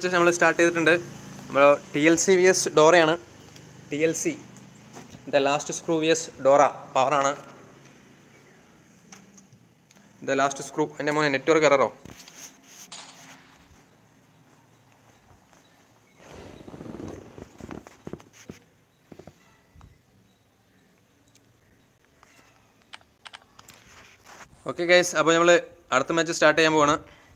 നമ്മൾ സ്റ്റാർട്ട് ചെയ്തിട്ടുണ്ട് നമ്മൾ T L C V S ഡോറയാണ് T L C the last screw V S Dora പവറാണ് ദ ലാസ്റ്റ് സ്ക്രൂ എൻ്റെ മോനെ നെറ്റ്വർക്ക് എററോ ഓക്കെ ഗൈസ് അപ്പോൾ നമ്മൾ അടുത്ത മാച്ച് സ്റ്റാർട്ട് ചെയ്യാൻ പോവാണ്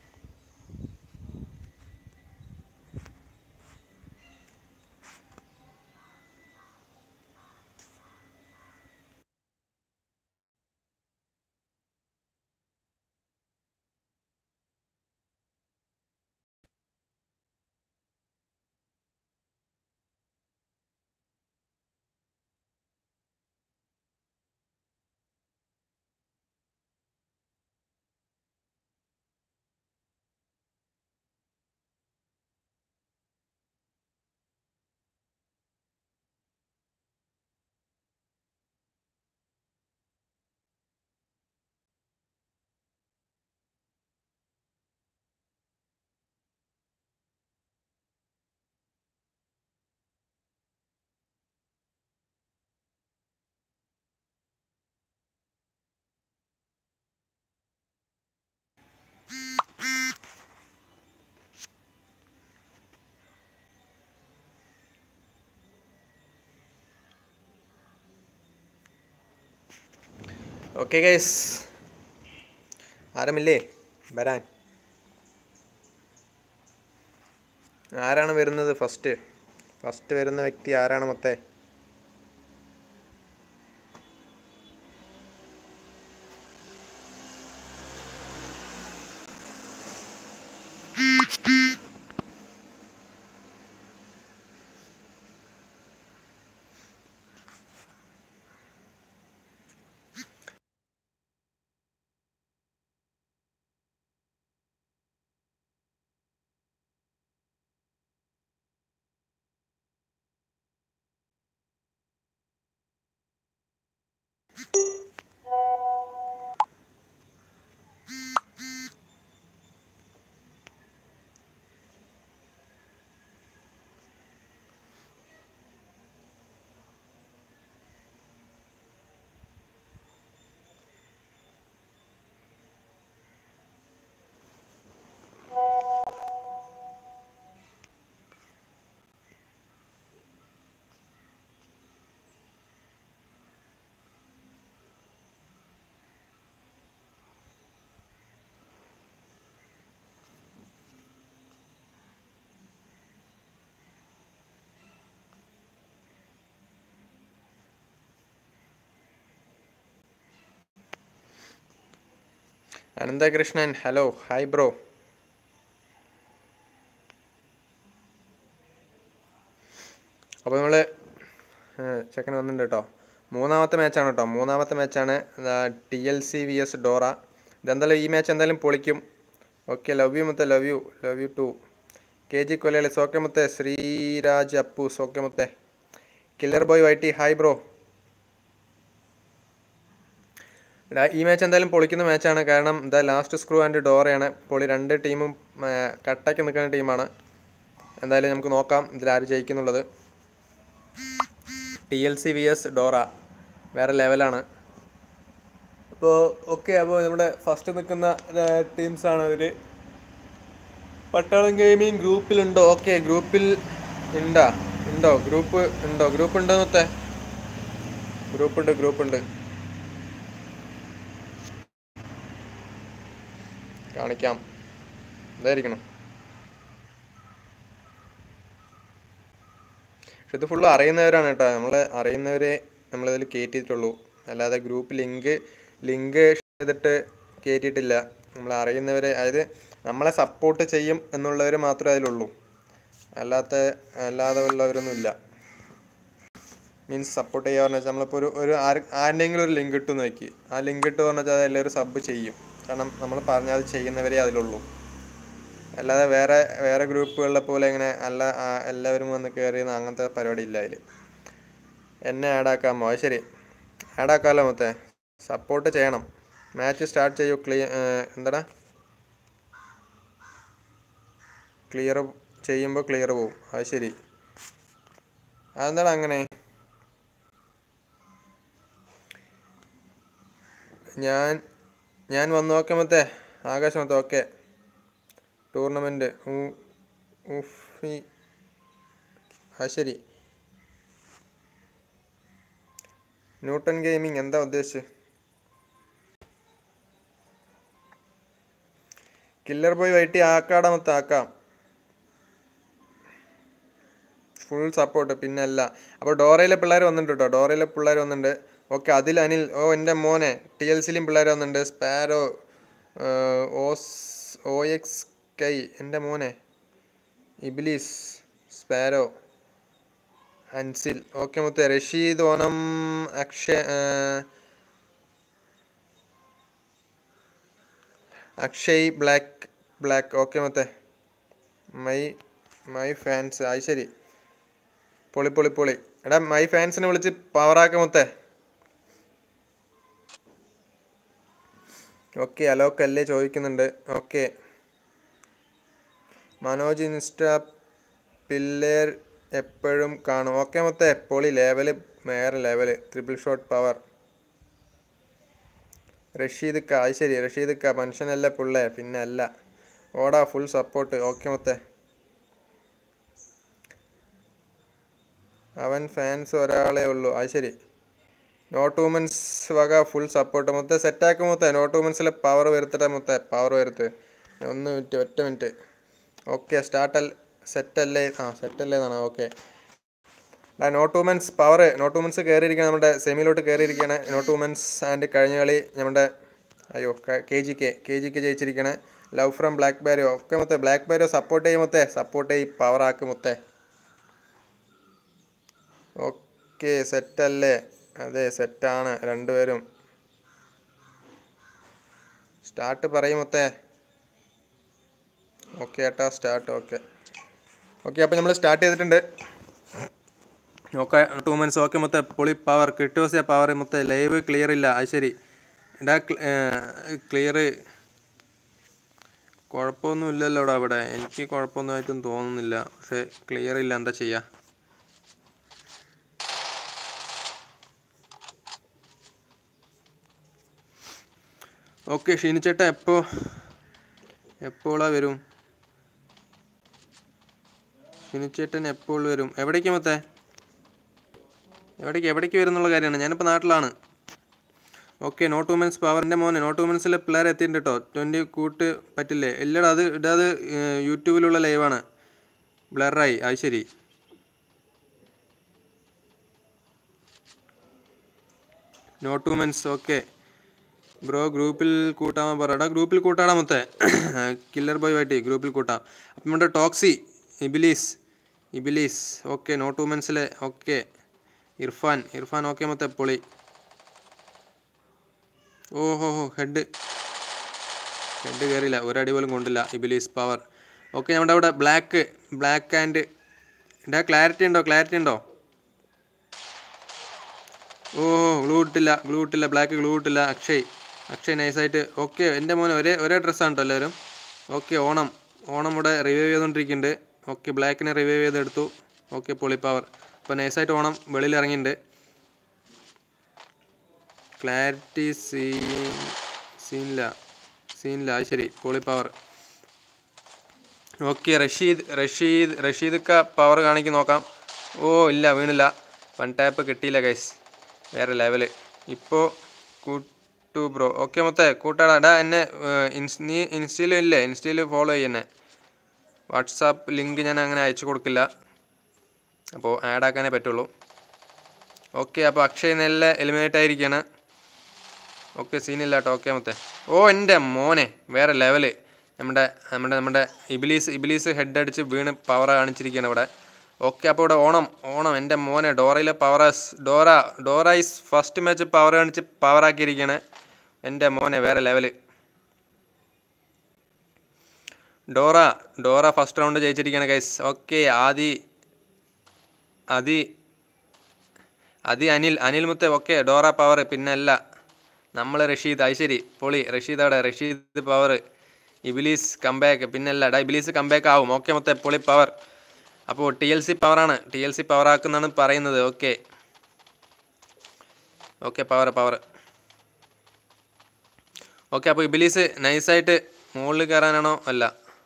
ഓക്കെ ഗൈസ് ആരുമില്ലേ വരാൻ ആരാണ് വരുന്നത് ഫസ്റ്റ് ഫസ്റ്റ് വരുന്ന വ്യക്തി ആരാണ് മൊത്തേ അനന്തകൃഷ്ണൻ ഹലോ ഹായ് ബ്രോ അപ്പോൾ നമ്മൾ ചെക്കൻ വന്നിട്ടുണ്ട് കേട്ടോ മൂന്നാമത്തെ മാച്ചാണ് കേട്ടോ മൂന്നാമത്തെ മാച്ചാണ് T L C V S Dora ഇതെന്തായാലും ഈ മാച്ച് എന്തായാലും പൊളിക്കും ഓക്കെ ലവ് യു മുത്തേ love you love you two K G കൊലയാളി സോക്കെ മുത്തേ ശ്രീരാജ് അപ്പു സോക്കെ മുത്തേ കില്ലർ ബോയ് വൈറ്റി ഹായ് ബ്രോ എടാ, ഈ മാച്ച് എന്തായാലും പൊളിക്കുന്ന മാച്ചാണ് കാരണം ദ ലാസ്റ്റ് സ്ക്രൂ ആൻഡ് ഡോറയാണ് പൊളി രണ്ട് ടീമും കട്ടയ്ക്ക് നിൽക്കുന്ന ടീമാണ് എന്തായാലും നമുക്ക് നോക്കാം ഇതിൽ ആര് ജയിക്കുന്നുള്ളത് T L C V S Dora വേറെ ലെവലാണ് അപ്പോൾ ഓക്കെ അപ്പോൾ നമ്മുടെ ഫസ്റ്റ് നിൽക്കുന്ന ടീംസാണ് അവർ പട്ടാളം ഗെയിമിംഗ് ഗ്രൂപ്പിലുണ്ടോ ഓക്കെ ഗ്രൂപ്പിൽ ഉണ്ടോ ഉണ്ടോ ഗ്രൂപ്പ് ഉണ്ടോ ഗ്രൂപ്പ് ഉണ്ടോ മൊത്തേ ഗ്രൂപ്പ് ഉണ്ട് ഗ്രൂപ്പ് ഉണ്ട് കാണിക്കാം ഇതായിരിക്കണം പക്ഷെ ഇത് ഫുള്ള് അറിയുന്നവരാണ് കേട്ടോ നമ്മൾ അറിയുന്നവരെ നമ്മളിതിൽ കയറ്റിയിട്ടുള്ളൂ അല്ലാതെ ഗ്രൂപ്പ് ലിങ്ക് ലിങ്ക് ചെയ്തിട്ട് കയറ്റിയിട്ടില്ല നമ്മൾ അറിയുന്നവരെ അതായത് നമ്മളെ സപ്പോർട്ട് ചെയ്യും എന്നുള്ളവർ മാത്രമേ അതിലുള്ളൂ അല്ലാത്ത അല്ലാതെ ഉള്ളവരൊന്നും ഇല്ല മീൻസ് സപ്പോർട്ട് ചെയ്യുക പറഞ്ഞാൽ നമ്മളിപ്പോൾ ഒരു ഒരു ആര് ആരുടെയെങ്കിലും ഒരു ലിങ്ക് ഇട്ടു നോക്കി ആ ലിങ്ക് ഇട്ട് പറഞ്ഞാൽ അത് എല്ലാവരും സബ് ചെയ്യും കാരണം നമ്മൾ പറഞ്ഞാൽ അത് ചെയ്യുന്നവരേ അതിലുള്ളൂ അല്ലാതെ വേറെ വേറെ ഗ്രൂപ്പുകളിലെ പോലെ ഇങ്ങനെ അല്ല ആ, എല്ലാവരും വന്ന് കയറിയുന്ന അങ്ങനത്തെ പരിപാടി ഇല്ല അതിൽ എന്നെ ആഡാക്കാമോ അത് ശരി ആഡാക്കാമല്ലോ മൊത്തേ സപ്പോർട്ട് ചെയ്യണം മാച്ച് സ്റ്റാർട്ട് ചെയ്യൂ ക്ലിയർ എന്താടാ ക്ലിയർ ചെയ്യുമ്പോൾ ക്ലിയർ പോവും അത് ശരി അതെന്താണ് അങ്ങനെ ഞാൻ ഞാൻ വന്നു ഓക്കെ മത്തേ ആകാശ് മത്തേ ഓക്കെ ടൂർണമെൻറ്റ് അത് ശരി ന്യൂട്ടൺ ഗെയിമിംഗ് എന്താ ഉദ്ദേശിച്ചത് കില്ലർ പോയി വൈറ്റി ആക്കാടാ മൊത്തം ആക്കാം ഫുൾ സപ്പോർട്ട് പിന്നെ അല്ല അപ്പോൾ ഡോറയിലെ പിള്ളേർ വന്നിട്ടുണ്ട് കേട്ടോ ഡോറയിലെ പിള്ളേർ വന്നിട്ടുണ്ട് ഓക്കെ അതിൽ അനിൽ ഓ എൻ്റെ മോനെ ടി എൽ സിയിലും പിള്ളേർ വന്നിട്ടുണ്ട് സ്പാരോ ഓസ് ഒ എക്സ് കൈ എൻ്റെ മോനെ ഇബിലീസ് സ്പാരോ അൻസിൽ ഓക്കെ മുത്തേ Rasheed Onam Akshay Akshay black black okay മുത്തേ മൈ മൈ ഫാൻസ് അത് ശരി പൊളി പൊളി പൊളി എടാ മൈ ഫാൻസിനെ വിളിച്ച് പവറാക്ക മുത്തേ ഓക്കെ അലോക്കല്ലേ ചോദിക്കുന്നുണ്ട് ഓക്കെ മനോജ് ഇൻസ്റ്റ പിള്ളേർ എപ്പോഴും കാണും ഓക്കെ മൊത്തേ പൊളി ലെവല് വേറെ level triple shot power Rasheed ക അത് ശരി റഷീദ് ക മനുഷ്യനല്ല പിള്ളേ പിന്നെ അല്ല ഓടാ ഫുൾ സപ്പോർട്ട് ഓക്കെ മൊത്തേ അവൻ ഫാൻസ് ഒരാളേ ഉള്ളൂ അത് ശരി നോട്ട് വുമൻസ് വക ഫുൾ സപ്പോർട്ട് മൊത്തം സെറ്റാക്ക് മൊത്തം നോട്ട് വുമൻസിലെ പവർ വരുത്തട്ടെ മൊത്തം പവർ വരുത്ത് ഒന്ന് മിനിറ്റ് ഒറ്റ മിനിറ്റ് ഓക്കെ സ്റ്റാർട്ട് അല്ല സെറ്റ് അല്ലേ ആ സെറ്റ് അല്ലേ എന്നാണ് okay not women's power not womens കയറിയിരിക്കുകയാണ് നമ്മുടെ സെമിയിലോട്ട് കയറിയിരിക്കുകയാണ് നോട്ട് വുമൻസ് ആൻഡ് കഴിഞ്ഞ കളി നമ്മുടെ അയ്യോ K G K K G K ജയിച്ചിരിക്കണേ ലവ് ഫ്രം ബ്ലാക്ക് ബാരിയോ ഒക്കെ മൊത്തം ബ്ലാക്ക് ബാരിയോ സപ്പോർട്ട് ചെയ്യും മൊത്തേ സപ്പോർട്ട് ചെയ്യും പവർ ആക്ക് മൊത്തേ ഓക്കെ സെറ്റല്ലേ അതെ സെറ്റാണ് രണ്ടുപേരും സ്റ്റാർട്ട് പറയും മൊത്തേ ഓക്കെ ഏട്ടാ സ്റ്റാർട്ട് ഓക്കെ ഓക്കെ അപ്പോൾ നമ്മൾ സ്റ്റാർട്ട് ചെയ്തിട്ടുണ്ട് ഓക്കെ ടു മന്ത്സ് ഓക്കെ മൊത്തം പൊളി പവർ കിട്ടുവസിയ പവർ മൊത്തം ലൈവ് ക്ലിയർ ഇല്ല അത് ശരി ഇടാ ക്ലിയർ കുഴപ്പമൊന്നും ഇല്ലല്ലോടാ അവിടെ എനിക്ക് കുഴപ്പമൊന്നുമായിട്ടും തോന്നുന്നില്ല പക്ഷേ ക്ലിയർ ഇല്ല എന്താ ചെയ്യുക ഓക്കെ ഷീനിച്ചേട്ടാ എപ്പോ എപ്പോളാ വരും ഷിനിച്ചേട്ടൻ എപ്പോൾ വരും എവിടേക്ക് മൊത്തേ എവിടേക്ക് എവിടേക്ക് വരും എന്നുള്ള കാര്യമാണ് ഞാനിപ്പോൾ നാട്ടിലാണ് ഓക്കെ നോട്ട് വുമൻസ് പവറിൻ്റെ മോനെ നോട്ട് വുമൻസിലെ പിള്ളേർ എത്തിയിട്ടുണ്ട് കേട്ടോ ട്വൻറ്റി കൂട്ട് പറ്റില്ലേ ഇല്ലടാ അത് ഇടാത് യൂട്യൂബിലുള്ള ലൈവാണ് ബ്ലറായി അത് ശരി നോട്ട് വുമൻസ് ഓക്കെ ബ്രോ ഗ്രൂപ്പിൽ കൂട്ടാൻ പറയടാ ഗ്രൂപ്പിൽ കൂട്ടാടാ മൊത്തേ കില്ലർ ബോയ് ആയിട്ട് ഗ്രൂപ്പിൽ കൂട്ടാം അപ്പം നമ്മുടെ ടോക്സി ഇബിലീസ് ഇബിലീസ് ഓക്കെ നോട്ട് വുമൻസിലെ ഓക്കെ ഇർഫാൻ ഇർഫാൻ ഓക്കെ മൊത്തം പൊളി ഓഹോ ഹോ ഹെഡ് ഹെഡ് കയറിയില്ല ഒരടി പോലും കൊണ്ടില്ല ഇബിലീസ് പവർ ഓക്കെ നമ്മുടെ അവിടെ ബ്ലാക്ക് ബ്ലാക്ക് ആൻഡ് ഇടാ ക്ലാരിറ്റി ഉണ്ടോ ക്ലാരിറ്റി ഉണ്ടോ ഓ ഗ്ലൂ ഇട്ടില്ല ഗ്ലൂ ഇട്ടില്ല ബ്ലാക്ക് ഗ്ലൂ ഇട്ടില്ല അക്ഷയ് അക്ഷയ് നൈസായിട്ട് ഓക്കെ എൻ്റെ മോനെ ഒരേ ഒരേ ഡ്രസ്സാണ് കേട്ടോ എല്ലാവരും ഓക്കെ ഓണം ഓണം ഇവിടെ റിവൈവ് ചെയ്തുകൊണ്ടിരിക്കുന്നുണ്ട് ഓക്കെ ബ്ലാക്കിനെ റിവൈവ് ചെയ്തെടുത്തു ഓക്കെ പൊളി പവർ അപ്പോൾ നൈസായിട്ട് ഓണം വെളിയിൽ ഇറങ്ങിയിട്ടുണ്ട് ക്ലാരിറ്റി സീൻ സീനില്ല സീനില്ല അത് ശരി പൊളി പവർ ഓക്കെ റഷീദ് റഷീദ് റഷീദൊക്ക പവർ കാണിക്ക് നോക്കാം ഓ ഇല്ല വീണില്ല വൺ ടാപ്പ് കിട്ടിയില്ല ഗൈസ് വേറെ ലെവല് ഇപ്പോൾ കൂട്ടു ബ്രോ ഓക്കെ മൊത്തേ കൂട്ടാടാ എടാ എന്നെ ഏർ, ഇൻസ് നീ ഇൻസ്റ്റയിൽ ഇല്ലേ ഇൻസ്റ്റയിൽ ഫോളോ ചെയ്യുന്നേ വാട്സാപ്പ് ലിങ്ക് ഞാൻ അങ്ങനെ അയച്ചു കൊടുക്കില്ല അപ്പോൾ ആഡ് ആക്കാനേ പറ്റുള്ളൂ ഓക്കെ അപ്പോൾ അക്ഷയ് നല്ല എലിമിനേറ്റ് ആയിരിക്കുകയാണ് ഓക്കെ സീനില്ല കേട്ടോ ഓക്കെ മൊത്തേ ഓ എൻ്റെ മോനെ വേറെ ലെവല് നമ്മുടെ നമ്മുടെ നമ്മുടെ ഇബിലീസ് ഇബിലീസ് ഹെഡ് അടിച്ച് വീണ് പവർ കാണിച്ചിരിക്കുകയാണ് ഇവിടെ ഓക്കെ അപ്പോൾ ഇവിടെ ഓണം ഓണം എൻ്റെ മോനെ ഡോറയിലെ പവറസ് Dora Dora is first match power കാണിച്ച് പവർ ആക്കിയിരിക്കുകയാണ് എൻ്റെ മോനെ വേറെ level Dora Dora first round ജയിച്ചിരിക്കുകയാണ് ഗൈസ് ഓക്കെ ആദി അതി അതി അനിൽ അനിൽ മുത്ത ഓക്കെ ഡോറ പവർ പിന്നെ അല്ല നമ്മൾ റഷീദ് അത് ശരി പൊളി റഷീദ് അവിടെ റഷീദ് പവർ ഇബിലീസ് കംബാക്ക് പിന്നല്ല ഡാ ഇബിലീസ് കംബാക്ക് ആവും ഓക്കെ മൊത്തം പൊളി പവർ അപ്പോൾ ടി എൽ സി പവറാണ് ടി എൽ സി പവർ ആക്കുന്നാണ് പറയുന്നത് okay okay power power okay അപ്പോൾ ഇബിലീസ് നൈസായിട്ട് മുകളിൽ കയറാനാണോ അല്ല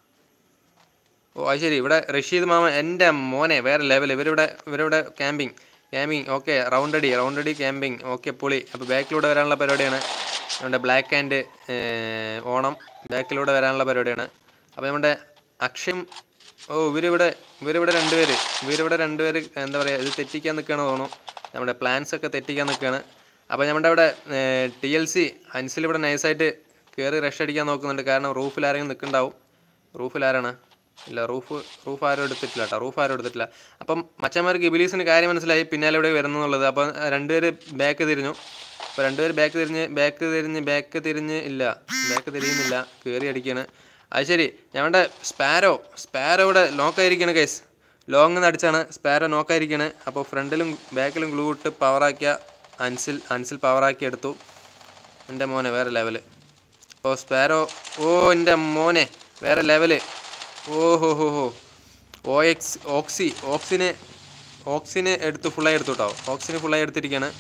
ഓ അത് ശരി ഇവിടെ റഷീദ് മാമ എൻ്റെ മോനെ വേറെ ലെവൽ ഇവരിവിടെ ഇവരിവിടെ ക്യാമ്പിങ് ക്യാമ്പിങ് ഓക്കെ റൗണ്ട് അടി റൗണ്ട് അടി ക്യാമ്പിങ് ഓക്കെ പൊളി അപ്പോൾ ബാക്കിലൂടെ വരാനുള്ള പരിപാടിയാണ് നമ്മുടെ ബ്ലാക്ക് ആൻഡ് ഓണം ബാക്കിലൂടെ വരാനുള്ള പരിപാടിയാണ് അപ്പോൾ നമ്മുടെ അക്ഷയം ഓ ഇവരിവിടെ ഇവരിവിടെ രണ്ടുപേര് ഇവരിവിടെ രണ്ടുപേര് എന്താ പറയുക ഇത് തെറ്റിക്കാൻ നിൽക്കുകയാണ് തോന്നുന്നു നമ്മുടെ പ്ലാൻസ് ഒക്കെ തെറ്റിക്കാൻ നിൽക്കുകയാണ് അപ്പോൾ നമ്മുടെ അവിടെ ടി എൽ സി അൻസിൽ ഇവിടെ നൈസായിട്ട് കയറി റഷ് അടിക്കാൻ നോക്കുന്നുണ്ട് കാരണം റൂഫിൽ ആരെങ്കിലും നിൽക്കുന്നുണ്ടാവും റൂഫിൽ ആരാണ് ഇല്ല റൂഫ് റൂഫ് ആരും എടുത്തിട്ടില്ല കേട്ടോ റൂഫ് ആരും എടുത്തിട്ടില്ല അപ്പം മച്ചന്മാർക്ക് ഇബിലീസിന് കാര്യം മനസ്സിലായി പിന്നാലെ ഇവിടെ വരുന്നു എന്നുള്ളത് അപ്പം രണ്ടുപേര് ബാക്ക് തിരിഞ്ഞു അപ്പോൾ രണ്ടുപേര് ബാക്ക് തിരിഞ്ഞ് ബാക്ക് തിരിഞ്ഞ് ബാക്ക് തിരിഞ്ഞ് ഇല്ല ബാക്ക് തിരിയുന്നില്ല കയറി അടിക്കാണ് അത് ശരി ഞങ്ങളുടെ സ്പാരോ സ്പാരോ ഇവിടെ നോക്കായിരിക്കാണ് കേസ് ലോങ് നിന്ന് അടിച്ചാണ് സ്പാരോ നോക്കായിരിക്കാണ് അപ്പോൾ ഫ്രണ്ടിലും ബാക്കിലും ഗ്ലൂ ഇട്ട് പവറാക്കിയ അൻസിൽ അൻസിൽ പവറാക്കി എടുത്തു എൻ്റെ മോനെ വേറെ ലെവല് അപ്പോൾ സ്പാരോ ഓ എൻ്റെ മോനെ വേറെ ലെവല് ഓ ഹോ ഹോ ഹോ ഓ എക്സ് ഓക്സി ഓക്സിനെ ഓക്സിനെ എടുത്ത് ഫുള്ളായി എടുത്തു കേട്ടോ ഓക്സിനെ ഫുള്ളായി എടുത്തിരിക്കുകയാണ്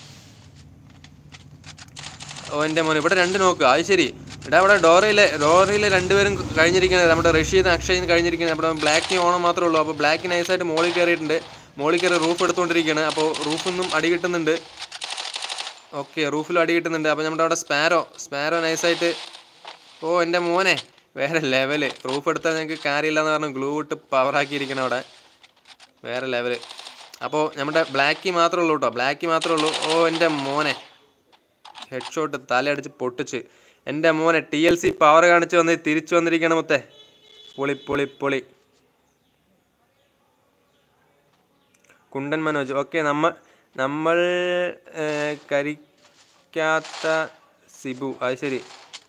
ഓ എൻ്റെ മോനെ ഇവിടെ രണ്ട് നോക്കുക അത് ശരി ഇവിടെ അവിടെ ഡോറയിലെ ഡോറയിലെ രണ്ടുപേരും കഴിഞ്ഞിരിക്കുന്നത് നമ്മുടെ റഷീദ് അക്ഷയും കഴിഞ്ഞിരിക്കുന്നത് നമ്മുടെ ബ്ലാക്കിന് ഓണം മാത്രമേ ഉള്ളൂ അപ്പോൾ ബ്ലാക്ക് നൈസായിട്ട് മോളിൽ കയറിയിട്ടുണ്ട് മോളിൽ കയറി റൂഫ് എടുത്തുകൊണ്ടിരിക്കുകയാണ് അപ്പോൾ റൂഫിൽ നിന്നും അടി കിട്ടുന്നുണ്ട് ഓക്കെ റൂഫിലും അടി കിട്ടുന്നുണ്ട് അപ്പോൾ നമ്മുടെ അവിടെ സ്പാരോ സ്പാരോ നൈസായിട്ട് ഓ എൻ്റെ മോനെ വേറെ ലെവല് റൂഫ് എടുത്താൽ ഞങ്ങൾക്ക് കാര്യമില്ല എന്ന് പറഞ്ഞ് ഗ്ലൂ ഇട്ട് പവറാക്കിയിരിക്കണം അവിടെ വേറെ ലെവല് അപ്പോൾ നമ്മുടെ ബ്ലാക്കി മാത്രമേ ഉള്ളൂ കേട്ടോ ബ്ലാക്കി മാത്രമേ ഉള്ളൂ ഓ എൻ്റെ മോനെ ഹെഡ് ഷോട്ട് തലയടിച്ച് പൊട്ടിച്ച് എൻ്റെ മോനെ ടി എൽ സി പവർ കാണിച്ച് വന്ന് തിരിച്ചു വന്നിരിക്കണം മൊത്തേ പൊളി പൊളി പൊളി കുണ്ടൻ മനോജ് ഓക്കെ നമ്മ നമ്മൾ ഏർ, കരിക്കാത്ത സിബു അത് ശരി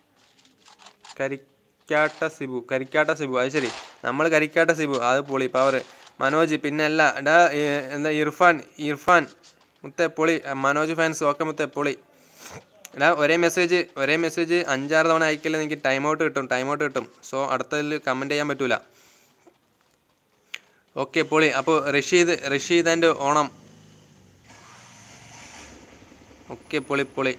കരിക്കാട്ട സിബു കരിക്കാട്ട സിബു അത് ശരി നമ്മൾ കരിക്കാട്ട സിബു അത് പൊളി പവർ മനോജ് പിന്നെ അല്ല ഡാ ഏ, എന്താ ഇർഫാൻ ഇർഫാൻ മുത്തെ പൊളി മനോജ് ഫാൻസ് ഒക്കെ മുത്തെ പൊളി എടാ ഒരേ മെസ്സേജ് ഒരേ മെസ്സേജ് അഞ്ചാറ് തവണ അയക്കല്ലേ എനിക്ക് ടൈം ഔട്ട് കിട്ടും ടൈം ഔട്ട് കിട്ടും സോ അടുത്തതിൽ കമൻറ്റ് ചെയ്യാൻ പറ്റൂല ഓക്കെ പൊളി അപ്പോൾ റഷീദ് റഷീദ് ആൻഡ് ഓണം ഓക്കെ പൊളി പൊളി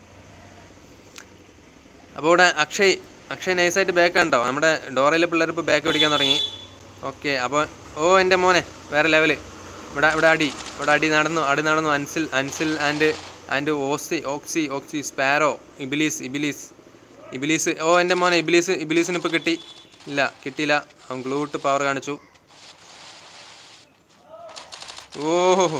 അപ്പോൾ ഇവിടെ അക്ഷയ് അക്ഷയ് നൈസായിട്ട് ബാക്ക് ഉണ്ടോ നമ്മുടെ ഡോറയിലെ പിള്ളേർ ഇപ്പോൾ ബാക്ക് പിടിക്കാൻ തുടങ്ങി ഓക്കെ അപ്പോൾ ഓ എൻ്റെ മോനെ വേറെ ലെവല് ഇവിടെ ഇവിടെ അടി ഇവിടെ അടി നടന്നു അടി നടന്നു അൻസിൽ അൻസിൽ ആൻഡ് ആൻഡ് ഓസി ഓക്സി ഓക്സി സ്പാരോ ഇബിലീസ് ഇബിലീസ് ഇബിലീസ് ഓ എൻ്റെ മോനെ ഇബിലീസ് ഇബിലീസിന് ഇപ്പോൾ കിട്ടി ഇല്ല കിട്ടിയില്ല അവൻ ഗ്ലൂ ഇട്ട് പവർ കാണിച്ചു ഓഹോ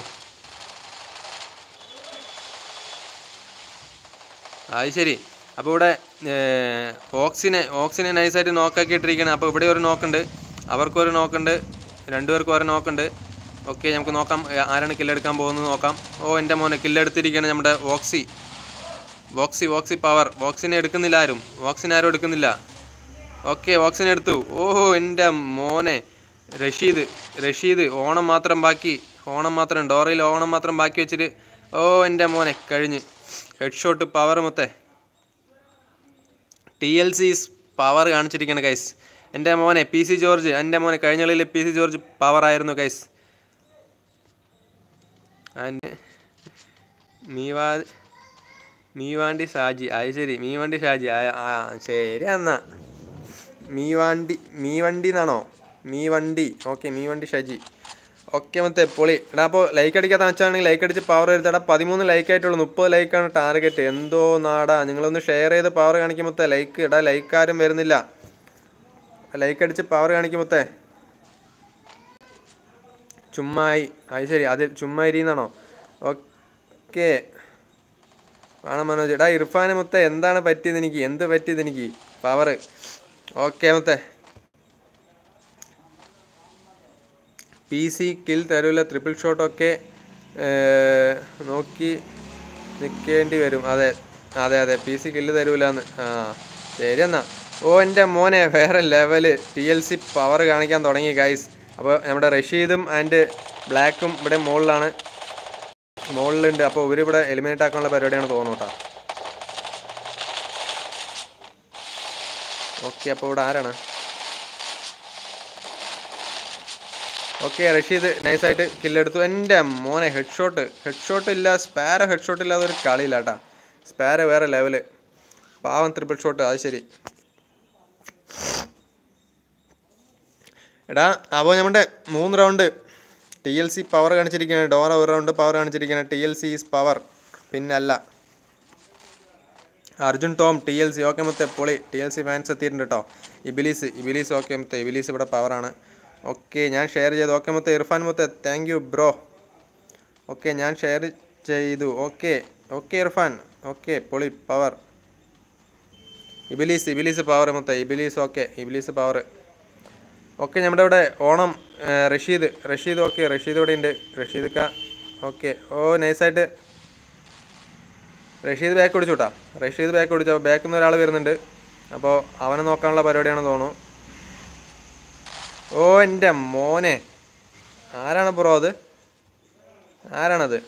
അത് ശരി അപ്പോൾ ഇവിടെ ഏർ, ഓക്സിനെ ഓക്സിനെ നൈസായിട്ട് നോക്കാക്കി ഇട്ടിരിക്കുകയാണ് അപ്പോൾ ഇവിടെ ഒരു നോക്കുണ്ട് അവർക്കും ഒരു നോക്കുണ്ട് രണ്ടുപേർക്കും ഒരു നോക്കുണ്ട് ഓക്കെ നമുക്ക് നോക്കാം ഏ, ആരാണ് കില്ലെടുക്കാൻ പോകുന്നത് നോക്കാം ഓ എൻ്റെ മോനെ കില്ലെടുത്തിരിക്കുകയാണ് നമ്മുടെ ഓക്സി വോക്സി വോക്സി പവർ വോക്സിനെ എടുക്കുന്നില്ല ആരും വോക്സിനെ ആരും എടുക്കുന്നില്ല ഓക്കെ വോക്സിനെ എടുത്തു ഓഹോ എൻ്റെ മോനെ റഷീദ് റഷീദ് ഓണം മാത്രം ബാക്കി ഓണം മാത്രം ഡോറയിൽ ഓണം മാത്രം ബാക്കി വെച്ചിട്ട് ഓ എൻ്റെ മോനെ കഴിഞ്ഞ് ഹെഡ് ഷോട്ട് പവർ മൊത്തേ ടി എൽ സീസ് പവർ കാണിച്ചിരിക്കുകയാണ് ഗൈസ് എൻ്റെ മോനെ പി സി ജോർജ് എൻ്റെ മോനെ കഴിഞ്ഞ കളിയിൽ പി സി ജോർജ് പവർ ആയിരുന്നു ഗൈസ് ആൻഡ് മീവാ മീവാണ്ടി ഷാജി അത് ശരി മീവണ്ടി ഷാജി ആ ആ, ശരി എന്നാ മീവാണ്ടി മീവണ്ടി എന്നാണോ മീവണ്ടി ഓക്കെ മീവണ്ടി ഷാജി ഓക്കെ മറ്റേ പൊളി എടാ അപ്പോൾ ലൈക്ക് അടിക്കാത്ത വെച്ചാണെങ്കിൽ ലൈക്ക് അടിച്ച് പവർ വരുത്തടാ പതിമൂന്ന് ലൈക്ക് ആയിട്ടുള്ളൂ മുപ്പത് ലൈക്കാണ് ടാർഗറ്റ് എന്തോ നാടാ നിങ്ങളൊന്ന് ഷെയർ ചെയ്ത് പവർ കാണിക്കുമ്പോഴത്തെ ലൈക്ക് എടാ ലൈക്ക് ആരും വരുന്നില്ല ലൈക്ക് അടിച്ച് പവർ കാണിക്കുമ്പോഴത്തെ ചുമ്മായി അത് ശരി അത് ചുമ്മാ ഇരിന്നാണോ ഓക്കെ കാണാം മനോജ് എടാ ഇർഫാന് മുത്ത എന്താണ് പറ്റിയത് എനിക്ക് എന്ത് പറ്റിയത് എനിക്ക് പവർ ഓക്കെ മുത്തേ പി സി കിൽ തരൂല ട്രിപ്പിൾ ഷോട്ടൊക്കെ നോക്കി നിൽക്കേണ്ടി വരും അതെ അതെ അതെ പി സി കില്ല് തരൂലെന്ന് ആ ശരി എന്നാ ഓ എൻ്റെ മോനെ വേറെ level T L C power കാണിക്കാൻ തുടങ്ങി ഗൈസ് അപ്പോൾ നമ്മുടെ റഷീദും ആൻഡ് ബ്ലാക്കും ഇവിടെ മുകളിലാണ് മുകളിലുണ്ട് അപ്പോൾ ഇവരിവിടെ എലിമിനേറ്റ് ആക്കാനുള്ള പരിപാടിയാണ് തോന്നുന്നു കേട്ടോ ഓക്കെ ഓക്കെ അപ്പോൾ ഇവിടെ ആരാണ് ഓക്കെ റഷീദ് നൈസായിട്ട് കില്ലെടുത്തു എൻ്റെ മോനെ ഹെഡ് ഷോട്ട് ഹെഡ് ഷോട്ട് ഇല്ല സ്പാര ഹെഡ് ഷോട്ട് ഇല്ലാതെ ഒരു കളിയില്ല കേട്ടാ സ്പാര വേറെ ലെവല് പാവം ട്രിപ്പിൾ ഷോട്ട് അത് ശരി എടാ അപ്പോൾ നമ്മുടെ മൂന്ന് round T L C power കാണിച്ചിരിക്കുകയാണ് ഡോറ ഒരു റൗണ്ട് പവർ കാണിച്ചിരിക്കുകയാണ് T L C is power പിന്നല്ല Arjun Tom T L C okay മുത്തെ പൊളി ടി എൽ സി ഫാൻസ് എത്തിയിട്ടുണ്ട് കേട്ടോ ഇബിലീസ് ഇബിലീസ് ഓക്കെ മുത്തെ ഇബിലീസ് ഇവിടെ പവറാണ് ഓക്കെ ഞാൻ ഷെയർ ചെയ്തു ഓക്കെ മുത്തെ ഇർഫാൻ മുത്തെ താങ്ക് യു ബ്രോ ഓക്കെ ഞാൻ ഷെയർ ചെയ്തു ഓക്കെ ഓക്കെ ഇർഫാൻ ഓക്കെ പൊളി പവർ ഇബിലീസ് ഇബിലീസ് പവർ മുത്തെ ഇബിലീസ് ഓക്കെ ഇബിലീസ് പവർ ഓക്കെ നമ്മുടെ ഇവിടെ ഓണം ആ, റഷീദ് റഷീദ് ഓക്കെ റഷീദ് ഇവിടെ ഉണ്ട് റഷീദ് ക ഓക്കെ ഓ നൈസായിട്ട് റഷീദ് ബാക്ക് ഓടിച്ചു കേട്ടാ റഷീദ് ബാക്ക് ഓടിച്ചു അപ്പോൾ ബാക്കിൽ നിന്ന് ഒരാൾ വരുന്നുണ്ട് അപ്പോൾ അവനെ നോക്കാനുള്ള പരിപാടിയാണെന്ന് തോന്നുന്നു ഓ എൻ്റെ മോനെ ആരാണ് ബ്രോ അത് ആരാണത്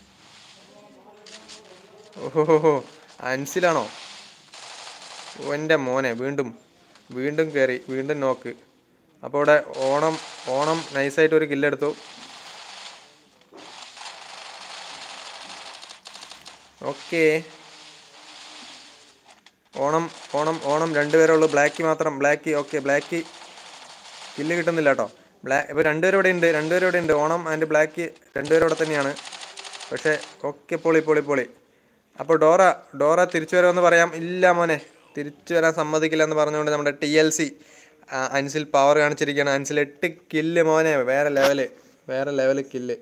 ഓഹോ അൻസിലാണോ ഓ എൻ്റെ മോനെ വീണ്ടും വീണ്ടും കയറി വീണ്ടും നോക്ക് അപ്പോൾ ഇവിടെ ഓണം ഓണം നൈസായിട്ട് ഒരു കില്ലെടുത്തു ഓക്കേ ഓണം ഓണം ഓണം രണ്ടുപേരേ ഉള്ളൂ ബ്ലാക്ക് മാത്രം ബ്ലാക്ക് ഓക്കെ ബ്ലാക്ക് കില്ല് കിട്ടുന്നില്ല കേട്ടോ ബ്ലാക്ക് ഇപ്പോൾ രണ്ടുപേരും ഇവിടെ ഉണ്ട് രണ്ടുപേരും ഇവിടെ ഉണ്ട് ഓണം ആൻഡ് ബ്ലാക്ക് രണ്ടുപേരും ഇവിടെ തന്നെയാണ് പക്ഷേ ഓക്കെ പൊളി പൊളി പൊളി അപ്പോൾ ഡോറ ഡോറ തിരിച്ചു വരാമെന്ന് പറയാം ഇല്ല മോനെ തിരിച്ചു വരാൻ സമ്മതിക്കില്ല എന്ന് പറഞ്ഞുകൊണ്ട് നമ്മുടെ T L C Ansil power കാണിച്ചിരിക്കുകയാണ് അൻസിൽ എട്ട് കില്ല് മോനെ വേറെ ലെവല് വേറെ ലെവല് കില്ല്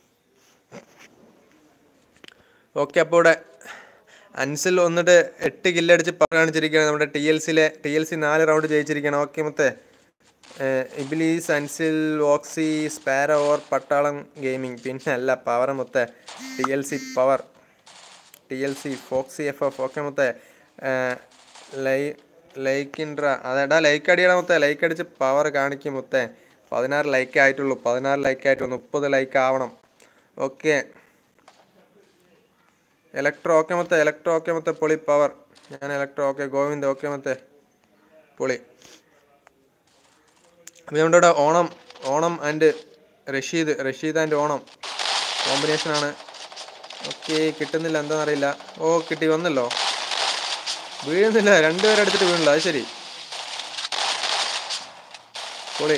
ഓക്കെ അപ്പോൾ ഇവിടെ അൻസിൽ വന്നിട്ട് എട്ട് കില്ലടിച്ച് പവർ കാണിച്ചിരിക്കുകയാണ് നമ്മുടെ ടി എൽ സിയിലെ ടി എൽ സി നാല് റൗണ്ട് ജയിച്ചിരിക്കുകയാണ് ഓക്കെ മുത്തേ ഏഹ് Iblees Ansil Oxy sparrow or Pattalam gaming പിന്നെ അല്ല പവർ മുത്തേ T L C power T L C Foxy F F okay മുത്തേ ഏഹ് ലൈ ലൈക്ക് ഇൻട്ര അതെടാ ലൈക്ക് അടിയണം മുത്തേ ലൈക്ക് അടിച്ച് പവർ കാണിക്കും മുത്തേ പതിനാറ് ലൈക്ക് ആയിട്ടുള്ളൂ പതിനാറ് ലൈക്ക് ആയിട്ടുള്ളൂ മുപ്പത് ലൈക്ക് ആവണം ഓക്കെ എലക്ട്രോ ഓക്കെ മൊത്തം എലക്ട്രോ ഓക്കെ മൊത്തം പൊളി പവർ ഞാൻ എലക്ട്രോ ഓക്കെ ഗോവിന്ദ് ഓക്കെ മൊത്തേ പൊളി അപ്പോൾ നമ്മുടെ ഇവിടെ ഓണം ഓണം ആൻഡ് റഷീദ് റഷീദ് ആൻഡ് ഓണം കോമ്പിനേഷനാണ് ഓക്കെ കിട്ടുന്നില്ല എന്താണെന്നറിയില്ല ഓ കിട്ടി വന്നല്ലോ വീഴുന്നില്ല രണ്ടുപേരും എടുത്തിട്ട് വീണില്ല അത് ശരി പൊളി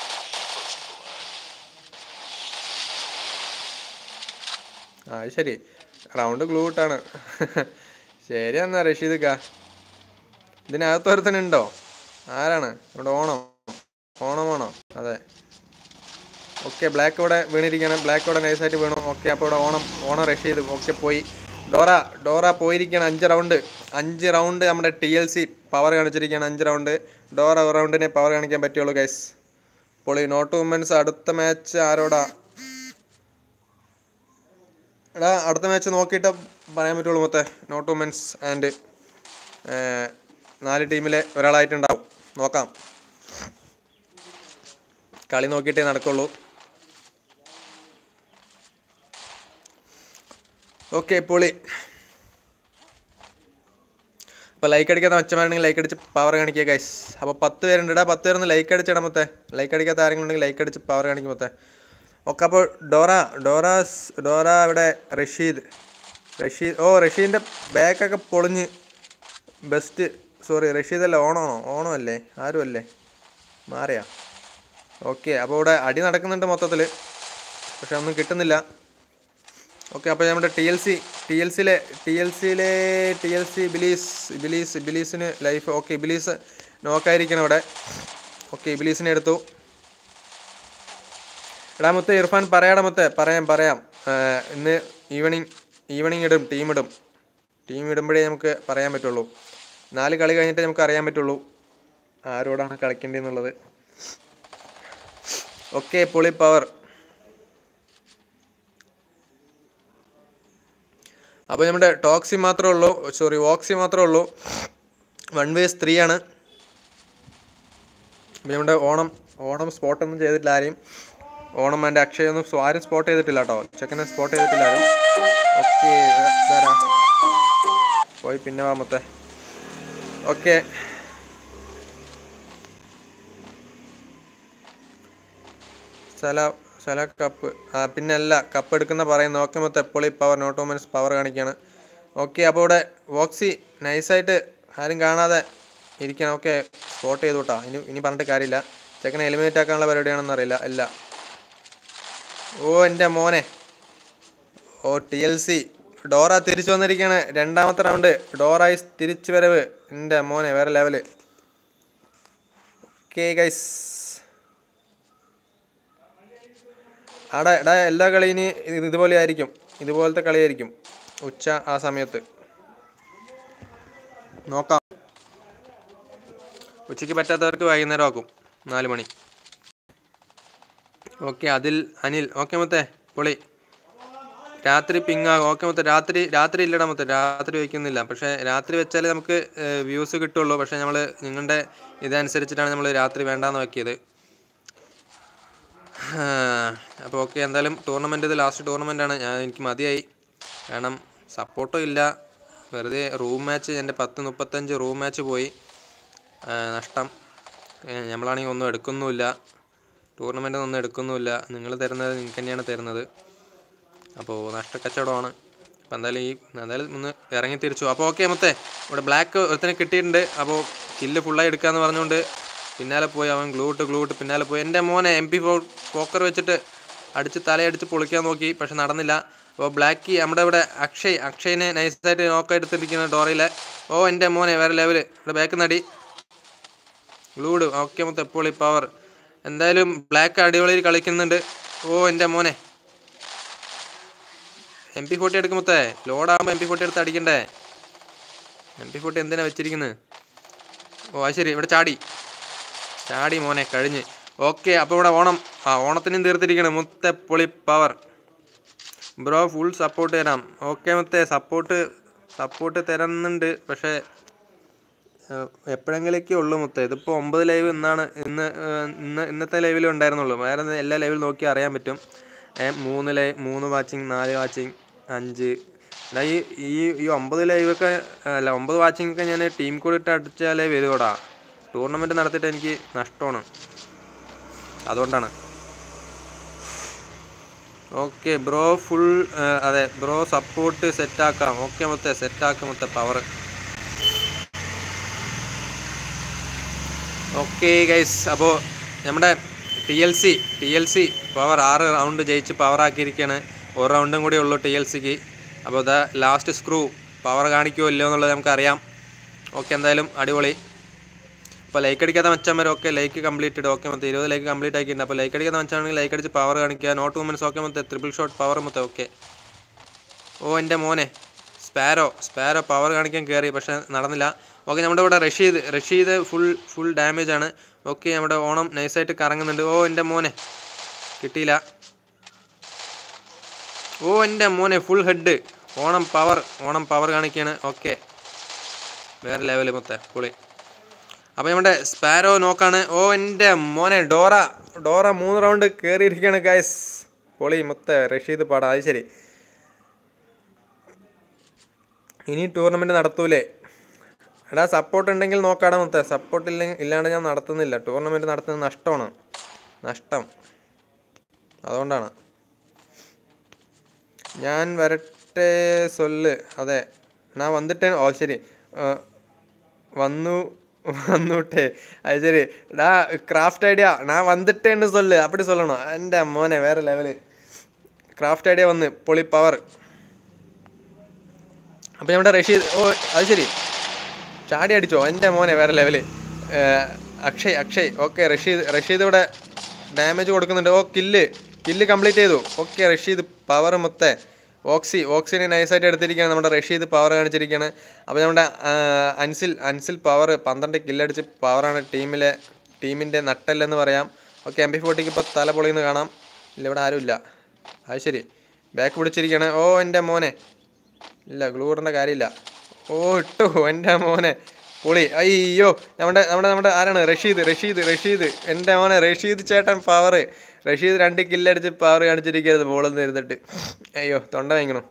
ആ അത് ശരി റൗണ്ട് ഗ്ലൂട്ടാണ് ശരി എന്നാ റഷീദ് കാ ഇതിനകത്ത് ഒരുത്തനുണ്ടോ ആരാണ് ഇവിടെ ഓണം ഓണമാണോ അതെ ഓക്കെ ബ്ലാക്ക് ഇവിടെ വീണിരിക്കണം ബ്ലാക്ക് ഇവിടെ നൈസായിട്ട് വീണു ഓക്കെ അപ്പോൾ ഇവിടെ ഓണം ഓണം റഷീദ് ഓക്കെ പോയി ഡോറ ഡോറ പോയിരിക്കുകയാണ് അഞ്ച് റൗണ്ട് അഞ്ച് റൗണ്ട് നമ്മുടെ ടി എൽ സി പവർ കാണിച്ചിരിക്കുകയാണ് അഞ്ച് റൗണ്ട് ഡോറ ഒരു റൗണ്ടിനെ പവർ കാണിക്കാൻ പറ്റുള്ളൂ ഗൈസ് പൊളി നോട്ട് വുമൻസ് അടുത്ത മാച്ച് ആരോടാ എടാ അടുത്ത മാച്ച് നോക്കിയിട്ട് പറയാൻ പറ്റുള്ളൂ മൊത്തേ നോട്ട് വുമൻസ് ആൻഡ് നാല് ടീമിലെ ഒരാളായിട്ടുണ്ടാവും നോക്കാം കളി നോക്കിയിട്ടേ നടക്കുള്ളൂ ഓക്കെ പൊളി അപ്പോൾ ലൈക്ക് അടിക്കാത്ത മച്ചമാരുണ്ടെങ്കിൽ ലൈക്ക് അടിച്ച് പവർ കാണിക്കുക ഗൈസ് അപ്പോൾ പത്ത് പേരുണ്ട് ഇടാ പത്ത് പേരൊന്ന് ലൈക്ക് അടിച്ചിടാം മൊത്തേ ലൈക്ക് അടിക്കാത്ത ആരെങ്കിലും ഉണ്ടെങ്കിൽ ലൈക്ക് അടിച്ച് പവർ കാണിക്കും മൊത്തേ ഓക്കെ അപ്പോൾ ഡോറ ഡോറ സ്- ഡോറ ഇവിടെ റഷീദ് റഷീദ് ഓ റഷീദിൻ്റെ ബാക്കൊക്കെ പൊളിഞ്ഞ് ബെസ്റ്റ് സോറി റഷീദ് അല്ല ഓണമാണോ ഓണം അല്ലേ ആരും അല്ലേ മാറിയാ ഓക്കെ അപ്പോൾ ഇവിടെ അടി നടക്കുന്നുണ്ട് മൊത്തത്തിൽ പക്ഷെ ഒന്നും കിട്ടുന്നില്ല ഓക്കെ അപ്പോൾ നമ്മുടെ T L C T L സിയിലെ ടി എൽ സിയിലെ ടി എൽ സി ബിലീസ് ബിലീസ് ബിലീസിന് ലൈഫ് ഓക്കെ ബിലീസ് നോക്കായിരിക്കണം ഇവിടെ ഓക്കെ ബിലീസിനെ എടുത്തു എടാ മുത്തേ ഇർഫാൻ പറയാടാ മുത്തേ പറയാം പറയാം ഏർ ഇന്ന് ഈവനിങ് ഈവനിങ് ഇടും ടീം ഇടും ടീം ഇടുമ്പോഴേ നമുക്ക് പറയാൻ പറ്റുള്ളൂ നാല് കളി കഴിഞ്ഞിട്ടേ നമുക്ക് അറിയാൻ പറ്റുള്ളൂ ആരോടാണ് കളിക്കേണ്ടതെന്നുള്ളത് ഓക്കെ പൊളി പവർ അപ്പോൾ നമ്മുടെ ടോക്സി മാത്രമേ ഉള്ളൂ സോറി വോക്സി മാത്രമേ ഉള്ളൂ വൺ വേസ് ത്രീ ആണ് പിന്നെ നമ്മുടെ ഓണം ഓണം സ്പോട്ടൊന്നും ചെയ്തിട്ടില്ല ആരെയും ഓണം എൻ്റെ അക്ഷയ ഒന്നും സ്വ- ആരും സ്പോട്ട് ചെയ്തിട്ടില്ല കേട്ടോ ചെക്കനെ സ്പോട്ട് ചെയ്തിട്ടില്ല ആരും ഓക്കെ പോയി പിന്നെ വാ മൊത്തേ ഓക്കെ സല സല കപ്പ് ആ പിന്നെ അല്ല കപ്പ് എടുക്കുന്ന പറയുന്നു ഓക്കെ മൊത്തം എപ്പോഴും പവർ നോട്ട് വുമൻസ് പവർ കാണിക്കുകയാണ് ഓക്കെ അപ്പോൾ ഇവിടെ വോക്സി നൈസായിട്ട് ആരും കാണാതെ ഇരിക്കണം ഓക്കെ സ്പോട്ട് ചെയ്തു കേട്ടോ ഇനി ഇനി പറഞ്ഞിട്ട് കാര്യമില്ല ചെക്കനെ എലിമിനേറ്റ് ആക്കാനുള്ള പരിപാടിയാണെന്ന് അറിയില്ല അല്ല ഓ എൻ്റെ മോനെ ഓ ടി എൽ സി ഡോറ തിരിച്ചു വന്നിരിക്കുകയാണ് രണ്ടാമത്തെ റൗണ്ട് ഡോറായി തിരിച്ചു വരവ് എൻ്റെ മോനെ വേറെ ലെവല് ഓക്കെ ഗൈസ് അവിടെ എടാ എല്ലാ കളി ഇനി ഇത് ഇതുപോലെ ആയിരിക്കും ഇതുപോലത്തെ കളിയായിരിക്കും ഉച്ച ആ സമയത്ത് നോക്കാം ഉച്ചയ്ക്ക് പറ്റാത്തവർക്ക് വൈകുന്നേരം ആക്കും നാല് മണി ഓക്കെ അതിൽ അനിൽ ഓക്കെ മൊത്തേ പൊളി രാത്രി പിങ് ആകും ഓക്കെ മൊത്തം രാത്രി രാത്രി ഇല്ലടാ മൊത്തം രാത്രി വയ്ക്കുന്നില്ല പക്ഷേ രാത്രി വെച്ചാലേ നമുക്ക് വ്യൂസ് കിട്ടുള്ളൂ പക്ഷേ നമ്മൾ നിങ്ങളുടെ ഇതനുസരിച്ചിട്ടാണ് നമ്മൾ രാത്രി വേണ്ടാന്ന് വെക്കിയത് അപ്പോൾ ഓക്കെ എന്തായാലും ടൂർണമെൻ്റ് ഇത് ലാസ്റ്റ് ടൂർണമെൻ്റ് ആണ് ഞാൻ എനിക്ക് മതിയായി കാരണം സപ്പോർട്ടും ഇല്ല വെറുതെ റൂം മാച്ച് എൻ്റെ പത്ത് മുപ്പത്തഞ്ച് റൂം മാച്ച് പോയി ആ, നഷ്ടം ഏ, നമ്മളാണെങ്കിൽ ഒന്നും എടുക്കുന്നുമില്ല ടൂർണമെൻ്റ് ഒന്നും എടുക്കുന്നുമില്ല നിങ്ങൾ തരുന്നത് നിങ്ങൾക്ക് തന്നെയാണ് തരുന്നത് അപ്പോൾ നഷ്ടക്കച്ചവടമാണ് അപ്പോൾ എന്തായാലും ഈ എന്തായാലും ഒന്ന് ഇറങ്ങി തിരിച്ചു അപ്പോൾ ഓക്കെ മൊത്തേ ഇവിടെ ബ്ലാക്ക് ഒരുത്തനെ കിട്ടിയിട്ടുണ്ട് അപ്പോൾ കില്ല് ഫുള്ളായി എടുക്കാമെന്ന് പറഞ്ഞുകൊണ്ട് പിന്നാലെ പോയി അവൻ ഗ്ലൂ ഇട്ട് ഗ്ലൂ ഇട്ട് പിന്നാലെ പോയി എൻ്റെ മോനെ എം പി ഫോ ഫോക്കർ വെച്ചിട്ട് അടിച്ച് തലയടിച്ച് പൊളിക്കാൻ നോക്കി പക്ഷെ നടന്നില്ല അപ്പോൾ ബ്ലാക്കി നമ്മുടെ ഇവിടെ അക്ഷയ് അക്ഷയിനെ നൈസായിട്ട് നോക്ക എടുത്തിരിക്കുന്ന ഡോറയിലെ ഓ എൻ്റെ മോനെ വേറെ ലെവല് ഇവിടെ ബാക്ക് നടി ഗ്ലൂഡ് ഓക്കെ മൊത്തം എപ്പോൾ ഈ പവർ എന്തായാലും ബ്ലാക്ക് അടിപൊളിയിൽ കളിക്കുന്നുണ്ട് ഓ എൻ്റെ മോനെ എം പി ഫോർട്ടി എടുക്കുമ്പത്തേ ലോഡാകുമ്പോൾ എം പി ഫോർട്ടി എടുത്ത് അടിക്കണ്ടേ എം പി ഫോർട്ടി എന്തിനാ വെച്ചിരിക്കുന്നത് ഓ അത് ശരി ഇവിടെ ചാടി ചാടി മോനെ കഴിഞ്ഞ് ഓക്കെ അപ്പോൾ ഇവിടെ ഓണം ആ ഓണത്തിനും തീർത്തിരിക്കണം മുത്ത പൊളി പവർ ബ്രോ ഫുൾ സപ്പോർട്ട് തരാം ഓക്കെ മുത്തേ സപ്പോർട്ട് സപ്പോർട്ട് തരുന്നുണ്ട് പക്ഷേ ഏഹ്, എപ്പോഴെങ്കിലൊക്കെ ഉള്ളൂ മുത്തേ ഇതിപ്പോൾ ഒമ്പത് ലൈവ് ഇന്നാണ് ഇന്ന് ഏഹ്, ഇന്ന് ഇന്നത്തെ ലൈവിലും ഉണ്ടായിരുന്നുള്ളൂ വേറെ ഒന്നും എല്ലാ ലൈവിൽ നോക്കി അറിയാൻ പറ്റും ഏഹ്, മൂന്ന് ലൈ മൂന്ന് വാച്ചിങ് നാല് വാച്ചിങ് അഞ്ച് എടാ ഈ ഈ ഈ ഒമ്പത് ലൈവൊക്കെ അല്ല ഒമ്പത് വാച്ചിങ് ഒക്കെ ഞാൻ ടീം കൂടെ ഇട്ട് അടിച്ചാലേ വരുവോടാ ടൂർണമെൻറ്റ് നടത്തിയിട്ട് എനിക്ക് നഷ്ടമാണ് അതുകൊണ്ടാണ് ഓക്കെ ബ്രോ ഫുൾ അതെ ബ്രോ സപ്പോർട്ട് സെറ്റാക്കാം ഓക്കെ മൊത്തേ സെറ്റാക്കാം മൊത്തം പവർ ഓക്കെ ഗൈസ് അപ്പോൾ നമ്മുടെ T L C T L C power ആറ് റൗണ്ട് ജയിച്ച് പവർ ആക്കിയിരിക്കുകയാണ് ഒരു റൗണ്ടും കൂടി ഉള്ളൂ ടി എൽ സിക്ക് അപ്പോൾ ഇതാ ലാസ്റ്റ് സ്ക്രൂ പവർ കാണിക്കുമോ ഇല്ലയോ എന്നുള്ളത് നമുക്കറിയാം ഓക്കെ എന്തായാലും അടിപൊളി അപ്പോൾ ലൈക്ക് അടിക്കാത്ത മച്ചാൻ ഓക്കെ ലൈക്ക് കംപ്ലീറ്റഡ് ഓക്കെ മൊത്തം ഇരുപത് ലൈക്ക് കംപ്ലീറ്റ് ആക്കിയിട്ടുണ്ട് അപ്പോൾ ലൈക്ക് അടിക്കാത്ത മച്ചാണെങ്കിൽ ലൈക്ക് അടിച്ച് പവർ കാണിക്കുക നോട്ട് വുമൻസ് ഓക്കെ മൊത്തം ട്രിപ്പിൾ ഷോട്ട് പവർ മൊത്തം ഓക്കെ ഓ എൻ്റെ മോനെ സ്പാരോ സ്പാരോ പവർ കാണിക്കാൻ കയറി പക്ഷെ നടന്നില്ല ഓക്കെ നമ്മുടെ ഇവിടെ Rasheed Rasheed full full damage ആണ് ഓക്കെ നമ്മുടെ ഓണം നൈസായിട്ട് കറങ്ങുന്നുണ്ട് ഓ എൻ്റെ മോനെ കിട്ടിയില്ല ഓ എൻ്റെ മോനെ full head Onam power Onam power കാണിക്കുകയാണ് ഓക്കെ വേറെ ലെവല് മൊത്തം പൊളി അപ്പോൾ നമ്മുടെ സ്പാരോ നോക്കാണ് ഓ എൻ്റെ മോനെ ഡോറ ഡോറ മൂന്ന് റൗണ്ട് കയറിയിരിക്കുകയാണ് ഗൈസ് പൊളി മൊത്തം റഷീദ് പാടാ അത് ശരി ഇനി ടൂർണമെൻറ്റ് നടത്തൂലേ എടാ സപ്പോർട്ട് ഉണ്ടെങ്കിൽ നോക്കാടാ മൊത്തം സപ്പോർട്ട് ഇല്ല ഇല്ലാണ്ട് ഞാൻ നടത്തുന്നില്ല ടൂർണമെൻറ്റ് നടത്തുന്നത് നഷ്ടമാണ് നഷ്ടം അതുകൊണ്ടാണ് ഞാൻ വരട്ടെ സൊല്ല് അതെ ഞാൻ വന്നിട്ടേ ഓ ശരി ആ, വന്നു വന്നുട്ടേ അത് ശരി ഡാ ക്രാഫ്റ്റ് ഐഡിയ ഞാൻ വന്നിട്ടേന്ന് സൊല്ല് അപ്പടി சொல்லணும் എൻ്റെ മോനെ വേറെ ലെവല് ക്രാഫ്റ്റ് ഐഡിയ വന്ന് പൊളി പവർ അപ്പം നമ്മുടെ റഷീദ് ഓ അത് ശരി ചാടി അടിച്ചോ എൻ്റെ മോനെ വേറെ ലെവല് ഏഹ്, അക്ഷയ് അക്ഷയ് ഓക്കെ റഷീദ് റഷീദ് ഇവിടെ ഡാമേജ് കൊടുക്കുന്നുണ്ട് ഓ കില്ല് കില്ല് കംപ്ലീറ്റ് ചെയ്തു ഓക്കെ റഷീദ് പവർ മൊത്തേ ഓക്സി ഓക്സിനെ നൈസായിട്ട് എടുത്തിരിക്കുകയാണ് നമ്മുടെ റഷീദ് പവർ കാണിച്ചിരിക്കുകയാണ് അപ്പോൾ നമ്മുടെ ആ, അൻസിൽ അൻസിൽ പവർ പന്ത്രണ്ട് കില്ലടിച്ച് പവറാണ് ടീമിലെ ടീമിൻ്റെ നട്ടല്ലെന്ന് പറയാം ഓക്കെ എം പി ഫോർട്ടിക്ക് ഇപ്പോൾ തല പൊളിയുന്ന കാണാം ഇല്ല ഇവിടെ ആരുമില്ല അത് ശരി ബാക്ക് പിടിച്ചിരിക്കുകയാണ് ഓ എൻ്റെ മോനെ ഇല്ല ഗ്ലൂ ഇടേണ്ട കാര്യമില്ല ഓ ഇട്ടു എൻ്റെ മോനെ പൊളി അയ്യോ നമ്മുടെ നമ്മുടെ നമ്മുടെ ആരാണ് റഷീദ് റഷീദ് റഷീദ് എൻ്റെ മോനെ റഷീദ് ചേട്ടൻ പവർ റഷീദ് രണ്ട് കില്ലടിച്ച് പവർ കാണിച്ചിരിക്കരുത് ബോളെന്ന് ഇരുന്നിട്ട് അയ്യോ തൊണ്ട വാങ്ങിക്കണം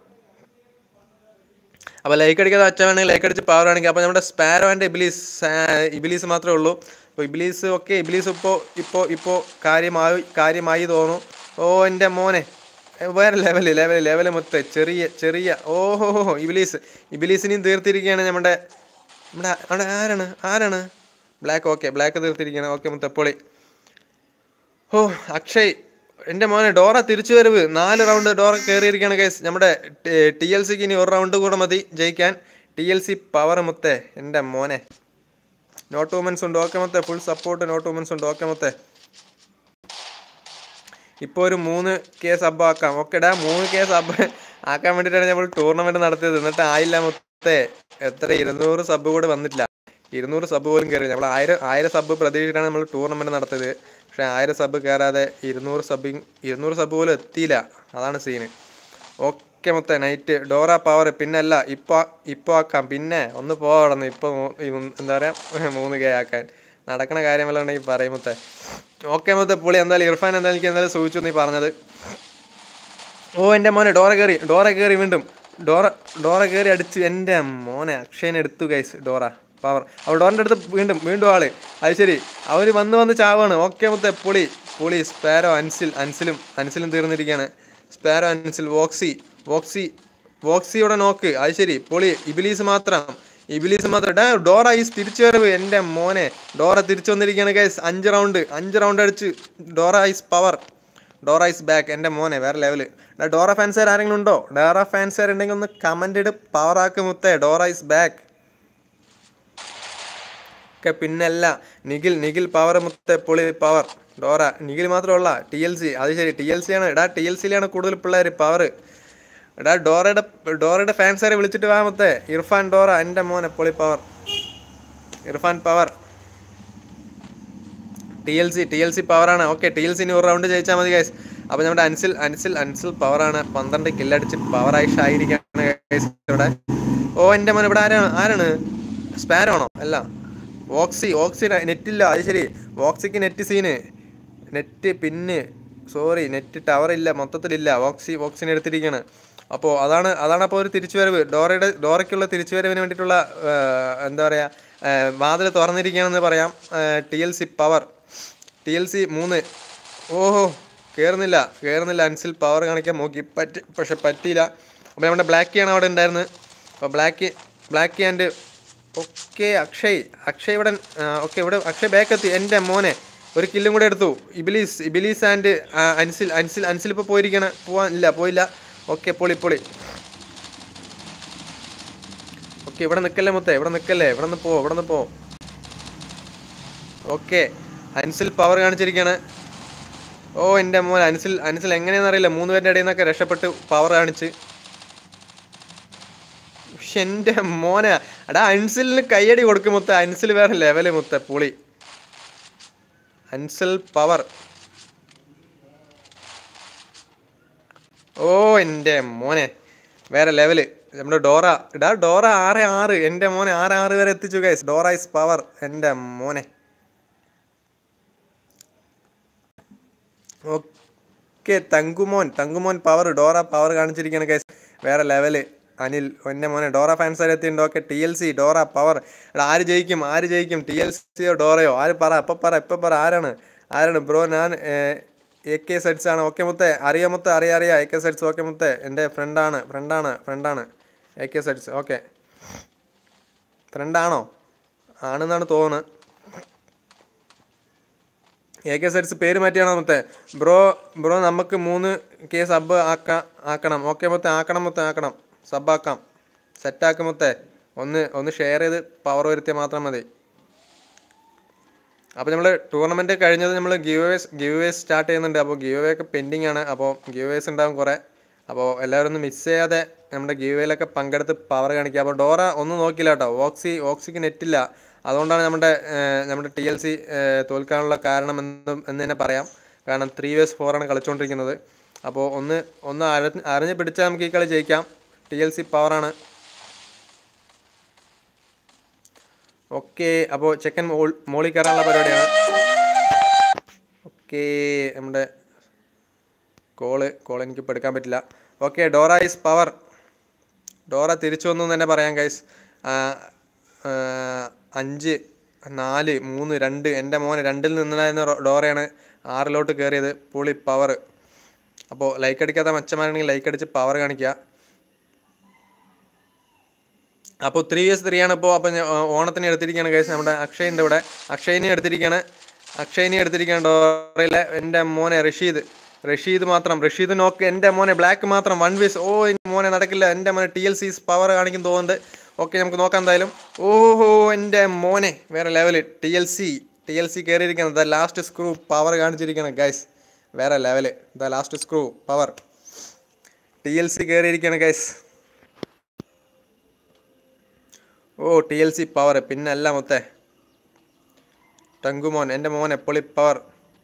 അപ്പോൾ ലൈക്ക് അടിക്കാതെ അച്ഛൻ വേണമെങ്കിൽ ലൈക്ക് അടിച്ച് പവർ കാണിക്കുക അപ്പോൾ നമ്മുടെ സ്പാരോ ആൻഡ് ഇബിലീസ് ഇബിലീസ് മാത്രമേ ഉള്ളൂ അപ്പോൾ ഇബ്ലീസ് ഓക്കെ ഇബ്ലീസ് ഇപ്പോൾ ഇപ്പോൾ ഇപ്പോൾ കാര്യമായി കാര്യമായി തോന്നുന്നു ഓ എൻ്റെ മോനെ ഏ, വേറെ ലെവല് ലെവല് ലെവല് മൊത്തം ചെറിയ ചെറിയ ഓഹോ ഇബിലീസ് ഇബിലീസിനെയും തീർത്തിരിക്കുകയാണ് നമ്മുടെ നമ്മുടെ അവിടെ ആരാണ് ആരാണ് ബ്ലാക്ക് ഓക്കെ ബ്ലാക്ക് തീർത്തിരിക്കുകയാണ് ഓക്കെ മുത്തപ്പൊളി ഓ അക്ഷയ് എൻ്റെ മോനെ ഡോറ തിരിച്ചു വരവ് നാല് റൗണ്ട് ഡോറ കയറിയിരിക്കുകയാണ് കേസ് നമ്മുടെ ടി എൽ സിക്ക് ഇനി ഒരു റൗണ്ട് കൂടെ മതി ജയിക്കാൻ ടി എൽ സി പവർ മുത്തേ എൻ്റെ മോനെ നോട്ട് വുമൻസ് ഉണ്ട് ഓക്കെ മുത്തേ ഫുൾ സപ്പോർട്ട് നോട്ട് വുമൻസ് ഉണ്ട് ഓക്കെ മുത്തേ ഇപ്പോൾ ഒരു മൂന്ന് കെ സബ് ആക്കാം ഓക്കെ ഡാ മൂന്ന് കെ സബ് ആക്കാൻ വേണ്ടിയിട്ടാണ് നമ്മൾ ടൂർണമെന്റ് നടത്തിയത് എന്നിട്ട് ആയില്ല മൊത്തേ എത്ര ഇരുന്നൂറ് സബ് കൂടെ വന്നിട്ടില്ല ഇരുന്നൂറ് സബ് പോലും കയറി നമ്മൾ ആയിരം ആയിരം സബ് പ്രതീക്ഷിച്ചിട്ടാണ് നമ്മൾ ടൂർണമെന്റ് നടത്തിയത് പക്ഷേ ആയിരം സബ് കയറാതെ ഇരുന്നൂറ് സബിങ് ഇരുന്നൂറ് സബ് പോലും എത്തിയില്ല അതാണ് സീന് ഓക്കെ മൊത്തം നൈറ്റ് ഡോറ പവർ പിന്നല്ല ഇപ്പോൾ ഇപ്പോൾ ആക്കാം പിന്നെ ഒന്ന് പോകണം ഇപ്പോൾ എന്താ പറയുക മൂന്ന് കെ ആക്കാൻ നടക്കണ കാര്യമല്ല ഉണ്ടെങ്കിൽ പറയും മൊത്തം ഓക്കെ മൊത്തം പുള്ളി എന്തായാലും ഇർഫാൻ എന്തായാലും എനിക്ക് എന്തായാലും സൂചിച്ചു നീ പറഞ്ഞത് ഓ എൻ്റെ മോനെ ഡോറ കയറി ഡോറ കയറി വീണ്ടും ഡോറ ഡോറ കയറി അടിച്ച് എൻ്റെ മോനെ അക്ഷയനെ എടുത്തു ഗൈസ് ഡോറ പവർ അവൾ ഡോറിൻ്റെ അടുത്ത് വീണ്ടും വീണ്ടും ആള് അത് ശരി അവർ വന്ന് വന്ന് ചാവാണ് ഓക്കെ മുത്തെ പുളി പുളി സ്പാരോ അൻസിൽ അൻസിലും അൻസിലും തീർന്നിരിക്കുകയാണ് സ്പാരോ അൻസിൽ വോക്സി വോക്സി വോക്സിയുടെ നോക്ക് അത് ശരി പൊളി ഇബിലീസ് മാത്രം ഇബിലീസ് മാത്രം ഡാ ഡോറ ഈസ് തിരിച്ചു വരവ് എൻ്റെ മോനെ ഡോറ തിരിച്ചു വന്നിരിക്കുകയാണ് ഗൈസ് അഞ്ച് റൗണ്ട് അഞ്ച് റൗണ്ട് അടിച്ച് Dora is power Dora is back എൻ്റെ മോനെ വേറെ ലെവല് ഡാ ഡോറ ഫാൻസുകാർ ആരെങ്കിലും ഉണ്ടോ ഡോറ ഫാൻസുകാർ ഉണ്ടെങ്കിൽ ഒന്ന് കമൻ്റ് ഇട് പവർ ആക്ക് മുത്തേ ഡോറ ഈസ് ബാക്ക് ഒക്കെ പിന്നല്ല നിഖിൽ നിഖിൽ പവർ മുത്തേ പൊളി പവർ ഡോറ നിഖിൽ മാത്രമല്ല ടി എൽ സി അത് ശരി ടി എൽ സി ആണ് എടാ ടി എൽ സിയിലാണ് കൂടുതൽ പിള്ളേർ പവർ എടാ ഡോറയുടെ ഡോറയുടെ ഫാൻസുകാരെ വിളിച്ചിട്ട് വാ മുത്തേ ഇർഫാൻ ഡോറ എൻ്റെ മോനെ പൊളി power Irfan power T L C T L C പവറാണ് ഓക്കെ ടി എൽ സിന് ഒരു റൗണ്ട് ജയിച്ചാൽ മതി ഗൈസ് അപ്പോൾ നമ്മുടെ അൻസിൽ അൻസിൽ അൻസിൽ പവറാണ് പന്ത്രണ്ട് കില്ലടിച്ച് പവറായി ഷായിരിക്കാണ് ഗൈസ് ഇവിടെ ഓ എൻ്റെ മോൻ ഇവിടെ ആരാണ് ആരാണ് സ്പാരോ ആണോ അല്ല ഓക്സി ഓക്സി നെറ്റില്ല അത് ശരി ഓക്സിക്ക് നെറ്റ് സീന് നെറ്റ് പിന്നെ സോറി നെറ്റ് ടവർ ഇല്ല മൊത്തത്തിലില്ല ഓക്സി ഓക്സിനെ എടുത്തിരിക്കുകയാണ് അപ്പോൾ അതാണ് അതാണ് അപ്പോൾ ഒരു തിരിച്ചുവരവ് ഡോറയുടെ ഡോറയ്ക്കുള്ള തിരിച്ചുവരവിന് വേണ്ടിയിട്ടുള്ള ആ, എന്താ പറയുക വാതിൽ തുറന്നിരിക്കുകയാണെന്ന് പറയാം T L C power T L C മൂന്ന് ഓഹോ കയറുന്നില്ല കയറുന്നില്ല അൻസിൽ പവർ കാണിക്കാൻ നോക്കി പറ്റി പക്ഷെ പറ്റിയില്ല അപ്പോൾ നമ്മുടെ ബ്ലാക്കിയാണ് അവിടെ ഉണ്ടായിരുന്നത് അപ്പോൾ black black and okay Akshay Akshay ഇവിടെ ഓക്കെ ഇവിടെ അക്ഷയ് ബാക്ക് എത്തി എൻ്റെ മോനെ ഒരു കില്ലും കൂടെ എടുത്തു ഇബിലീസ് ഇബിലീസ് ആൻഡ് അൻസിൽ അൻസിൽ അൻസിൽ ഇപ്പോൾ പോയിരിക്കണ പോവാൻ ഇല്ല പോയില്ല ഓക്കെ പൊളി പൊളി ഓക്കെ ഇവിടെ നിൽക്കല്ലേ മുത്തേ ഇവിടെ നിൽക്കല്ലേ ഇവിടെ നിന്ന് പോ ഇവിടെ നിന്ന് പോ ഓക്കെ അൻസിൽ പവർ കാണിച്ചിരിക്കുകയാണ് ഓ എൻ്റെ മോൻ അൻസിൽ അൻസിൽ എങ്ങനെയാണെന്ന് അറിയില്ല മൂന്ന് പേരുടെ ഇടയിൽ നിന്നൊക്കെ രക്ഷപ്പെട്ട് പവർ കാണിച്ച് ഉഷ്, എൻ്റെ മോനെ എടാ അൻസിലിന് കയ്യടി കൊടുക്കും മുത്ത അൻസിൽ വേറെ ലെവല് മുത്ത പുളി അൻസിൽ പവർ ഓ എൻ്റെ മോനെ വേറെ ലെവല് നമ്മുടെ ഡോറ ഇടാ ഡോറ ആറ് ആറ് എൻ്റെ മോനെ ആറ് ആറ് വരെ എത്തിച്ചു ഗൈസ് ഡോറ ഇസ് പവർ എൻ്റെ മോനെ okay Thankumon Thankumon power Dora power കാണിച്ചിരിക്കുകയാണ് ഗൈസ് വേറെ ലെവല് അനിൽ എൻ്റെ മോനെ ഡോറ ഫാൻസ് വരെ എത്തിയിട്ടുണ്ട് okay T L C Dora power എടാ ആര് ജയിക്കും ആര് ജയിക്കും ടി എൽ സിയോ ഡോറയോ ആര് പറ ഇപ്പം പറ ഇപ്പം പറ ആരാണ് ആരാണ് ബ്രോ ഞാൻ എ കെ സെറ്റ്സ് ആണ് ഓക്കെ മുത്തേ അറിയാം മുത്തേ അറിയാം അറിയാം എ കെ സെറ്റ്സ് ഓക്കെ മുത്തേ എൻ്റെ ഫ്രണ്ടാണ് ഫ്രണ്ടാണ് ഫ്രണ്ടാണ് എ കെ സെറ്റ്സ് ഓക്കെ ഫ്രണ്ടാണോ ആണെന്നാണ് തോന്നുന്നത് എ കെ സെറ്റ്സ് പേര് മാറ്റിയാണോ മൊത്തേ ബ്രോ ബ്രോ നമുക്ക് മൂന്ന് കെ സബ് ആക്കാ ആക്കണം ഓക്കെ മൊത്തം ആക്കണം മൊത്തം ആക്കണം സബ് ആക്കാം സെറ്റാക്കും മൊത്തേ ഒന്ന് ഒന്ന് ഷെയർ ചെയ്ത് പവർ വരുത്തിയാൽ മാത്രം മതി അപ്പോൾ നമ്മൾ ടൂർണമെൻറ്റ് കഴിഞ്ഞത് നമ്മൾ giveaways giveaways start ചെയ്യുന്നുണ്ട് അപ്പോൾ ഗിവ് വേ ഒക്കെ പെൻഡിങ് ആണ് അപ്പോൾ ഗിവ് വേസ് ഉണ്ടാവും കുറേ അപ്പോൾ എല്ലാവരും ഒന്ന് മിസ് ചെയ്യാതെ നമ്മുടെ ഗിവ് വേയിലൊക്കെ പങ്കെടുത്ത് പവർ കാണിക്കുക അപ്പോൾ ഡോറ ഒന്നും നോക്കില്ല കേട്ടോ ഓക്സി ഓക്സിക്ക് നെറ്റില്ല അതുകൊണ്ടാണ് നമ്മുടെ ഏർ, നമ്മുടെ ടി എൽ സി തോൽക്കാനുള്ള കാരണം എന്നും എന്ന് തന്നെ പറയാം കാരണം ത്രീ വേസ് ഫോറാണ് കളിച്ചുകൊണ്ടിരിക്കുന്നത് അപ്പോൾ ഒന്ന് ഒന്ന് അറിഞ്ഞ് അറിഞ്ഞ് പിടിച്ചാൽ നമുക്ക് ഈ കളി ജയിക്കാം ടി എൽ സി പവറാണ് ഓക്കെ അപ്പോൾ ചെക്കൻ മോൾ മോളിൽ കയറാനുള്ള പരിപാടിയാണ് ഓക്കെ നമ്മുടെ കോള് കോൾ എനിക്ക് ഇപ്പോൾ എടുക്കാൻ പറ്റില്ല okay Dora is power Dora തിരിച്ചു വന്നു എന്ന് തന്നെ പറയാം ഗൈസ് അഞ്ച് നാല് മൂന്ന് രണ്ട് എൻ്റെ മോനെ രണ്ടിൽ നിന്നുണ്ടായിരുന്ന റോ- ഡോറയാണ് ആറിലോട്ട് കയറിയത് പുളി പവർ അപ്പോൾ ലൈക്ക് അടിക്കാത്ത മച്ചന്മാരാണെങ്കിൽ ലൈക്ക് അടിച്ച് പവർ കാണിക്കുക അപ്പോൾ ത്രീ ഇയേഴ്സ് ത്രീ ആണ് ഇപ്പോൾ അപ്പോൾ ഞാൻ ഓ- ഓണത്തിന് എടുത്തിരിക്കുകയാണ് കേസ് നമ്മുടെ അക്ഷയിൻ്റെ ഇവിടെ അക്ഷയിനെ എടുത്തിരിക്കുകയാണ് അക്ഷയിനെ എടുത്തിരിക്കുകയാണ് ഡോറയിലെ എൻ്റെ മോനെ റഷീദ് റഷീദ് മാത്രം റഷീദ് നോക്ക് എൻ്റെ മോനെ ബ്ലാക്ക് മാത്രം വൺ വീസ് ഓ എൻ്റെ മോനെ നടക്കില്ല എൻ്റെ മോനെ ടി എൽ സീസ് പവർ കാണിക്കും തോന്നുന്നുണ്ട് ഓക്കെ നമുക്ക് നോക്കാം എന്തായാലും ഓഹോ എൻ്റെ മോനെ വേറെ level T L C T L C കയറിയിരിക്കുന്നത് ദ ലാസ്റ്റ് സ്ക്രൂ പവർ കാണിച്ചിരിക്കുകയാണ് ഗൈസ് വേറെ level the last screw power T L C കയറിയിരിക്കുകയാണ് ഗൈസ് ഓ ടി എൽ സി പവർ പിന്നെ അല്ല മൊത്തേ ടങ്കുമോൻ എൻ്റെ മോൻ എപ്പോളി പവർ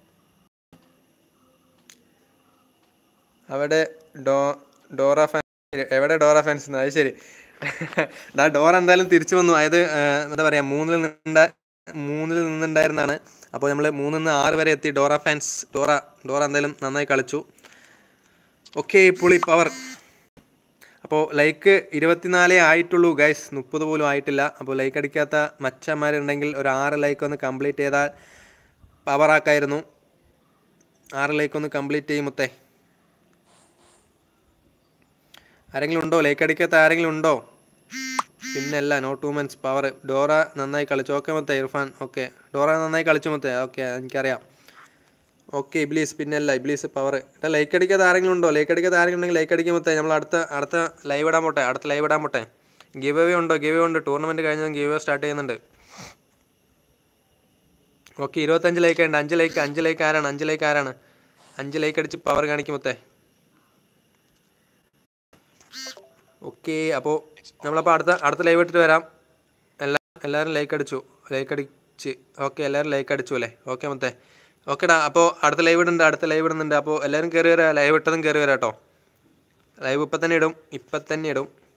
അവിടെ ഡോ ഡോറ ഫാൻ എവിടെ ഡോറ ഫാൻസ് അത് ശരി ഡാ ഡോറ എന്തായാലും തിരിച്ചു വന്നു അതായത് ആ, എന്താ പറയുക മൂന്നിൽ നിന്നുണ്ട മൂന്നിൽ നിന്നുണ്ടായിരുന്നാണ് അപ്പോൾ നമ്മൾ മൂന്നിൽ നിന്ന് ആറ് വരെ എത്തി ഡോറ ഫാൻസ് ഡോറ ഡോറ എന്തായാലും നന്നായി കളിച്ചു ഓക്കെ പുളി പവർ അപ്പോൾ ലൈക്ക് ഇരുപത്തിനാലേ ആയിട്ടുള്ളൂ ഗൈസ് മുപ്പത് പോലും ആയിട്ടില്ല അപ്പോൾ ലൈക്ക് അടിക്കാത്ത മച്ചന്മാരുണ്ടെങ്കിൽ ഒരു ആറ് ലൈക്ക് ഒന്ന് കംപ്ലീറ്റ് ചെയ്താൽ പവറാക്കായിരുന്നു ആറ് ലൈക്ക് ഒന്ന് കംപ്ലീറ്റ് ചെയ്യും മുത്തേ ആരെങ്കിലും ഉണ്ടോ ലൈക്ക് അടിക്കാത്ത ആരെങ്കിലും ഉണ്ടോ പിന്നല്ല no two mans power Dora നന്നായി കളിച്ചു ഓക്കെ മുത്തേ ഇർഫാൻ ഓക്കെ ഡോറ നന്നായി കളിച്ചു മുത്തേ ഓക്കെ എനിക്കറിയാം ഓക്കെ ഇബ്ലീസ് പിന്നല്ല ഇബ്ലീസ് പവർ എടാ ലൈക്ക് അടിക്കാത്ത ആരെങ്കിലും ഉണ്ടോ ലൈക്ക് അടിക്കാത്ത ആരെങ്കിലും ഉണ്ടെങ്കിൽ ലൈക്ക് അടിക്കാൻ മൊത്തം നമ്മൾ അടുത്ത അടുത്ത ലൈവ് ഇടാൻ പോട്ടെ അടുത്ത ലൈവ് ഇടാൻ പോട്ടെ ഗിവ് അവേ ഉണ്ടോ ഗിവ് അവേ ഉണ്ട് ടൂർണമെൻറ്റ് കഴിഞ്ഞാൽ ഗിവ് അവേ സ്റ്റാർട്ട് ചെയ്യുന്നുണ്ട് ഓക്കെ ഇരുപത്തഞ്ച് ലൈക്ക് ഉണ്ട് അഞ്ച് ലൈക്ക് അഞ്ച് ലൈക്ക് ആരാണ് അഞ്ച് ലൈക്ക് ആരാണ് അഞ്ച് ലൈക്ക് അടിച്ച് പവർ കാണിക്കും മൊത്തേ ഓക്കെ അപ്പോൾ നമ്മളപ്പോൾ അടുത്ത അടുത്ത ലൈവ് ഇട്ടിട്ട് വരാം എല്ലാ എല്ലാവരും ലൈക്ക് അടിച്ചു ലൈക്ക് അടിച്ച് ഓക്കെ എല്ലാവരും ലൈക്ക് അടിച്ചു അല്ലേ ഓക്കെ മൊത്തേ ഓക്കെടാ അപ്പോൾ അടുത്ത ലൈവ് ഇടുന്നുണ്ട് അടുത്ത ലൈവ് ഇടുന്നുണ്ട് അപ്പോൾ എല്ലാവരും കയറി വരാം ലൈവ് ഇട്ടതും കയറി വരാം കേട്ടോ ലൈവ് ഇപ്പം തന്നെ ഇടും ഇപ്പം തന്നെ ഇടും